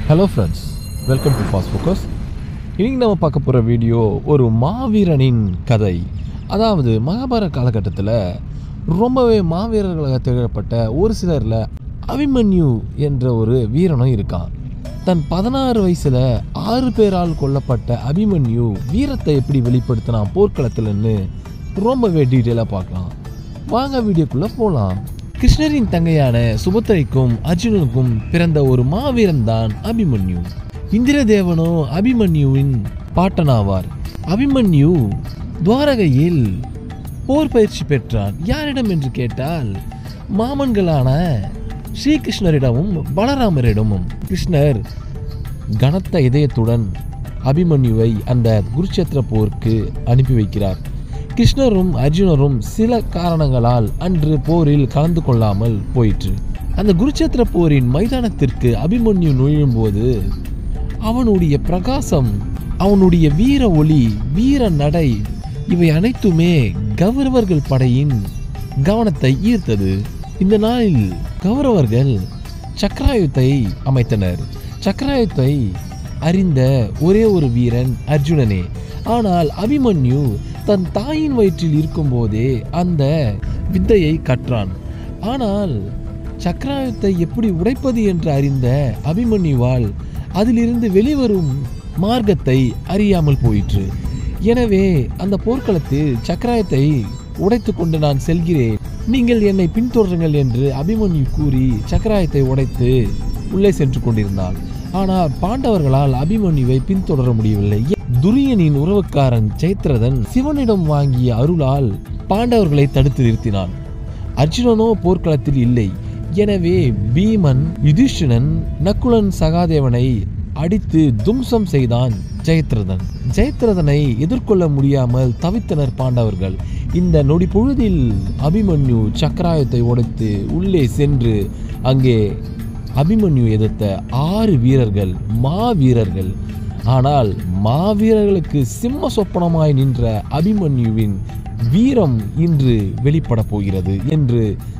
hello friends welcome to fast focus இன்னைக்கு நம்ம பார்க்க போகிற வீடியோ ஒரு மாவீரனின் கதை அதாவது மகாபாரத காலகட்டத்தில் ரொம்பவே மாவீரர்களாக திகழப்பட்ட ஒரு சிலரில் அபிமன்யு என்ற ஒரு வீரனும் இருக்கான் தன் பதினாறு வயசில் ஆறு பேரால் கொல்லப்பட்ட அபிமன்யு வீரத்தை எப்படி வெளிப்படுத்தினான் போர்க்களத்தில்னு ரொம்பவே டீட்டெயிலாக பார்க்கலாம் வாங்க வீடியோக்குள்ளே போகலாம் கிருஷ்ணரின் தங்கையான சுபத்திரைக்கும் அர்ஜுனனுக்கும் பிறந்த ஒரு மாவீரன் தான் அபிமன்யு இந்திரதேவனோ அபிமன்யுவின் பாட்டனாவார் அபிமன்யு துவாரகையில் போர் பயிற்சி பெற்றான் யாரிடம் என்று கேட்டால் மாமன்களான ஸ்ரீகிருஷ்ணரிடமும் பலராமரிடமும் கிருஷ்ணர் கனத்த இதயத்துடன் அபிமன்யுவை அந்த குருச்சேத்திர போருக்கு அனுப்பி வைக்கிறார் கிருஷ்ணரும் அர்ஜுனரும் சில காரணங்களால் அன்று போரில் கலந்து கொள்ளாமல் போயிற்று அந்த குருச்சேத்திர போரின் மைதானத்திற்கு அபிமன்யு நுழையும் போது அவனுடைய பிரகாசம் அவனுடைய வீர ஒளி வீர நடை இவை அனைத்துமே கௌரவர்கள் படையின் கவனத்தை ஈர்த்தது இந்த நாளில் கௌரவர்கள் சக்கராயுத்தை அமைத்தனர் சக்கராயுத்தை அறிந்த ஒரே ஒரு வீரன் அர்ஜுனனே ஆனால் அபிமன்யு தன் தாயின் வயிற்றில் இருக்கும்போதே அந்த வித்தையை கற்றான் ஆனால் சக்கராயுத்தை எப்படி உடைப்பது என்று அறிந்த அபிமன்யுவால் அதிலிருந்து வெளிவரும் மார்க்கத்தை அறியாமல் போயிற்று எனவே அந்த போர்க்களத்தில் சக்கராயத்தை உடைத்து கொண்டு நான் செல்கிறேன் நீங்கள் என்னை பின்தொடருங்கள் என்று அபிமன்யு கூறி சக்கராயத்தை உடைத்து உள்ளே சென்று கொண்டிருந்தான் ஆனால் பாண்டவர்களால் அபிமன்யுவை பின்தொடர முடியவில்லை துரியனின் உறவுக்காரன் ஜெயத்ரதன் சிவனிடம் வாங்கிய அருளால் பாண்டவர்களை தடுத்து நிறுத்தினான் அர்ஜுனனோ போர்க்களத்தில் இல்லை எனவே பீமன் யுதிஷ்டிரன் நக்குலன் சகாதேவனை அடித்து தும்சம் செய்தான் ஜெயத்ரதன் ஜெயத்ரதனை எதிர்கொள்ள முடியாமல் தவித்தனர் பாண்டவர்கள் இந்த நொடி பொழுதில் அபிமன்யு சக்கராயத்தை உடைத்து உள்ளே சென்று அங்கே அபிமன்யு எதிர்த்த ஆறு வீரர்கள் மா வீரர்கள் ஆனால் மாவீரர்களுக்கு சிம்ம சொப்பனமாய் நின்ற அபிமன்யுவின் வீரம் இன்று வெளிப்பட போகிறது என்று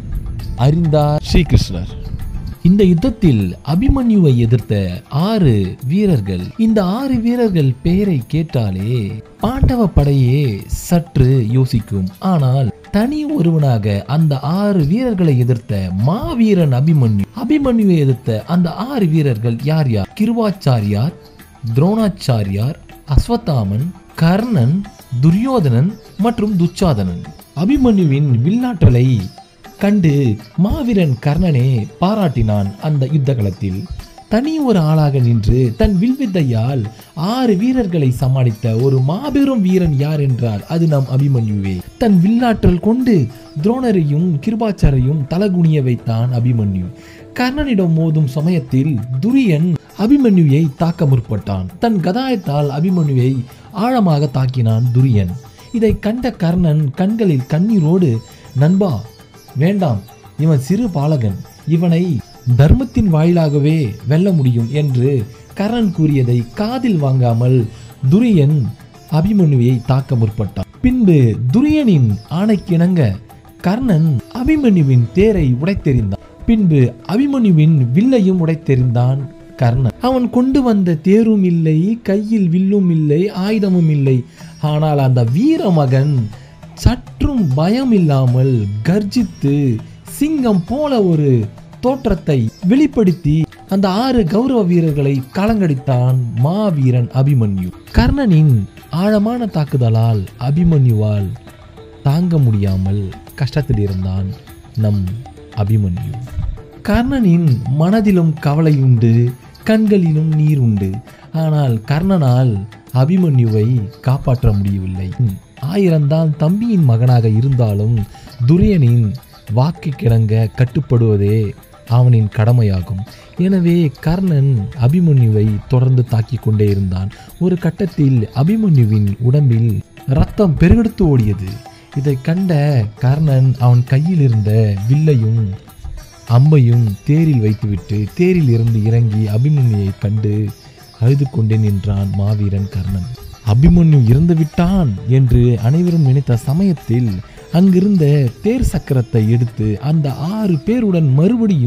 அறிந்தார் ஸ்ரீகிருஷ்ணர் இந்த யுத்தத்தில் அபிமன்யுவை எதிர்த்த ஆறு வீரர்கள் இந்த ஆறு வீரர்கள் பெயரை கேட்டாலே பாண்டவ படையே சற்று யோசிக்கும் ஆனால் தனி ஒருவனாக அந்த ஆறு வீரர்களை எதிர்த்த மாவீரன் அபிமன்யு அபிமன்யுவை எதிர்த்த அந்த ஆறு வீரர்கள் யார் யார் கிருவாச்சாரியார் துரோணாச்சாரியார் அஸ்வத்தாமன் கர்ணன் துரியோதனன் மற்றும் துச்சாதனன் அபிமன்யுவின் வில்லாற்றலை கண்டு மாவீரன் கர்ணனே பாராட்டினான் அந்த யுத்த களத்தில் தனி ஒரு ஆளாக நின்று தன் வில்வித்தையால் ஆறு வீரர்களை சமாளித்த ஒரு மாபெரும் வீரன் யார் என்றால் அது நம் அபிமன்யுவே தன் வில்லாற்றல் கொண்டு துரோணரையும் கிருபாச்சாரையும் தலகுனிய வைத்தான் அபிமன்யு கர்ணனிடம் மோதும் சமயத்தில் துரியன் அபிமன்யுவை தாக்க முற்பட்டான் தன் கதாயத்தால் அபிமன்யுவை ஆழமாக தாக்கினான் துரியன் இதை கண்ட கர்ணன் கண்களில் கண்ணீரோடு நண்பா வேண்டாம் இவன் சிறு பாலகன் இவனை தர்மத்தின் வாயிலாகவே வெல்ல முடியும் என்று கர்ணன் கூறியதை காதில் வாங்காமல் துரியன் அபிமன்யுவை தாக்க முற்பட்டான் பின்பு துரியனின் ஆணைக்கிணங்க கர்ணன் அபிமன்யுவின் தேரை உடைத்தெறிந்தான் பின்பு அபிமன்யுவின் வில்லையும் உடைத்தெறிந்தான் கர்ணன் அவன் கொண்டு வந்த தேரும் இல்லை கையில் வில்லும் இல்லை ஆயுதமும் இல்லை ஆனால் அந்த வீரமகன் சற்றும் பயம் இல்லாமல் கர்ஜித்து சிங்கம் போல ஒரு தோற்றத்தை வெளிப்படுத்தி அந்த ஆறு கௌரவ வீரர்களை கலங்கடித்தான் மாவீரன் அபிமன்யு கர்ணனின் ஆழமான தாக்குதலால் அபிமன்யுவால் தாங்க முடியாமல் கஷ்டத்தில் இருந்தான் நம் அபிமன்யு கர்ணனின் மனதிலும் கவலை உண்டு கண்களிலும் நீர் உண்டு ஆனால் கர்ணனால் அபிமன்யுவை காப்பாற்ற முடியவில்லை ஆயிரம்தான் தம்பியின் மகனாக இருந்தாலும் துரியனின் வாக்கு கிடங்க கட்டுப்படுவதே அவனின் கடமையாகும் எனவே கர்ணன் அபிமன்யுவை தொடர்ந்து தாக்கிக் கொண்டே இருந்தான் ஒரு கட்டத்தில் அபிமன்யுவின் உடம்பில் ரத்தம் பெருகெடுத்து ஓடியது இதை கண்ட கர்ணன் அவன் கையில் இருந்த வில்லையும் அம்பையும் தேரில் வைத்துவிட்டு தேரில் இருந்து இறங்கி அபிமன்யுவை கண்டு அழுது கொண்டே நின்றான் மாவீரன் கர்ணன் அபிமன்யு இறந்து விட்டான் என்று அனைவரும் நினைத்த சமயத்தில் அங்கிருந்த தேர் சக்கரத்தை எடுத்து அந்த ஆறு பேருடன் மறுபடியும்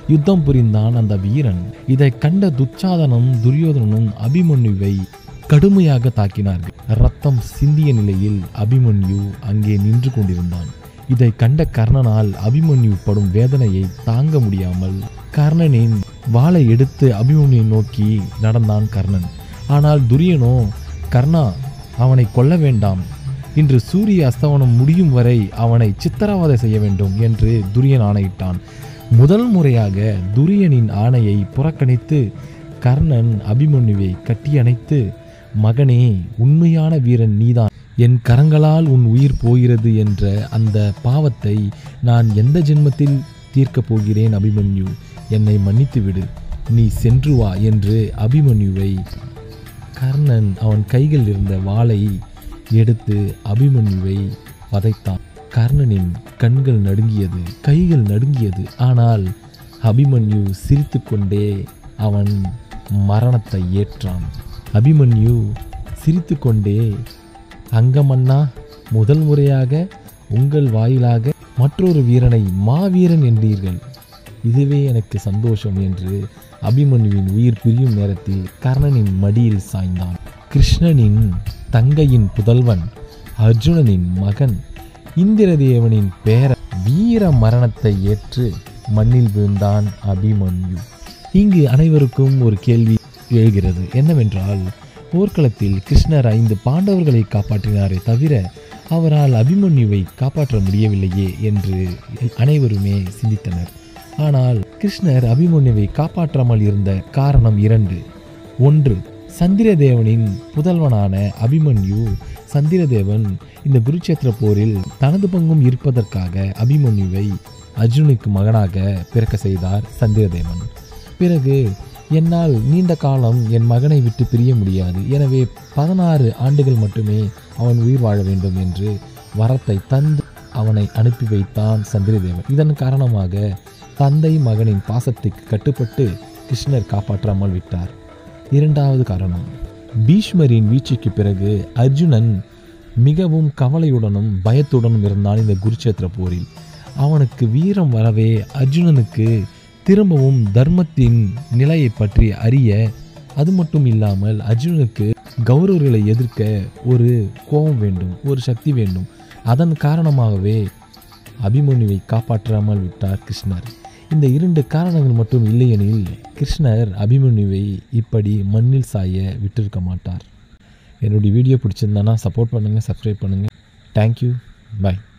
யுத்தம் புரிந்தான் அந்த வீரன் இதை கண்ட துச்சாதனும் துரியோதனனும் அபிமன்யுவை கடுமையாக தாக்கினார்கள் ரத்தம் சிந்திய நிலையில் அபிமன்யு அங்கே நின்று கொண்டிருந்தான் இதை கண்ட கர்ணனால் அபிமன்யு படும் வேதனையை தாங்க முடியாமல் கர்ணனின் வாளை எடுத்து அபிமன்யுவை நோக்கி நடந்தான் கர்ணன் ஆனால் துரியனோ கர்ணா அவனை கொல்ல வேண்டாம் இன்று சூரிய அஸ்தமனம் முடியும் வரை அவனை சித்திரவதை செய்ய வேண்டும் என்று துரியன் ஆணையிட்டான் முதல் முறையாக துரியனின் ஆணையை புறக்கணித்து கர்ணன் அபிமன்யுவை கட்டியணைத்து மகனே உண்மையான வீரன் நீதான் என் கரங்களால் உன் உயிர் போகிறது என்ற அந்த பாவத்தை நான் எந்த ஜென்மத்தில் தீர்க்கப் போகிறேன் அபிமன்யு என்னை மன்னித்து விடு நீ சென்று வா என்று அபிமன்யுவை கர்ணன் அவன் கையில் இருந்த வாளை எடுத்து அபிமன்யுவை வதைத்தான் கர்ணனின் கண்கள் நடுங்கியது கைகள் நடுங்கியது ஆனால் அபிமன்யு சிரித்துக்கொண்டே அவன் மரணத்தை ஏற்றான் அபிமன்யு சிரித்துக்கொண்டே அங்கமன்னா முதல் முறையாக உங்கள் வாயிலாக மற்றொரு வீரனை மாவீரன் என்றீர்கள் இதுவே எனக்கு சந்தோஷம் என்று அபிமன்யுவின் உயிர் பிரியும் நேரத்தில் கர்ணனின் மடியில் சாய்ந்தான் கிருஷ்ணனின் தங்கையின் புதல்வன் அர்ஜுனனின் மகன் இந்திரதேவனின் பேர வீர மரணத்தை ஏற்று மண்ணில் விழுந்தான் அபிமன்யு இங்கு அனைவருக்கும் ஒரு கேள்வி எழுகிறது என்னவென்றால் போர்க்களத்தில் கிருஷ்ணர் ஐந்து பாண்டவர்களை காப்பாற்றினாரே தவிர அவரால் அபிமன்யுவை காப்பாற்ற முடியவில்லையே என்று அனைவருமே சிந்தித்தனர் ஆனால் கிருஷ்ணர் அபிமன்யுவை காப்பாற்றாமல் இருந்த காரணம் இரண்டு ஒன்று சந்திரதேவனின் புதல்வனான அபிமன்யு சந்திரதேவன் இந்த குருச்சேத்திர போரில் தனது பங்கும் இருப்பதற்காக அபிமன்யுவை அர்ஜுனுக்கு மகனாக பிறக்க செய்தார் சந்திரதேவன் பிறகு என்னால் நீண்ட காலம் என் மகனை விட்டு பிரிய முடியாது எனவே பதினாறு ஆண்டுகள் மட்டுமே அவன் உயிர் வாழ வேண்டும் என்று வரத்தை தந்து அவனை அனுப்பி வைத்தான் சந்திரதேவன் இதன் காரணமாக தந்தை மகனின் பாசத்துக்கு கட்டுப்பட்டு கிருஷ்ணர் காப்பாற்றாமல் விட்டார் இரண்டாவது காரணம் பீஷ்மரின் வீழ்ச்சிக்கு பிறகு அர்ஜுனன் மிகவும் கவலையுடனும் பயத்துடனும் இருந்தான் இந்த குருச்சேத்திர போரில் அவனுக்கு வீரம் வரவே அர்ஜுனனுக்கு திரும்பவும் தர்மத்தின் நிலையை பற்றி அறிய அது மட்டும் இல்லாமல் அர்ஜுனனுக்கு கௌரவர்களை எதிர்க்க ஒரு கோபம் வேண்டும் ஒரு சக்தி வேண்டும் அதன் காரணமாகவே அபிமன்யுவை காப்பாற்றாமல் விட்டார் கிருஷ்ணர் இந்த இரண்டு காரணங்கள் மட்டும் இல்லையெனில் கிருஷ்ணர் அபிமன்யுவை இப்படி மண்ணில் சாய விட்டிருக்க மாட்டார் என்னுடைய வீடியோ பிடிச்சிருந்தானா சப்போர்ட் பண்ணுங்கள் சப்ஸ்கிரைப் பண்ணுங்கள் தேங்க்யூ பை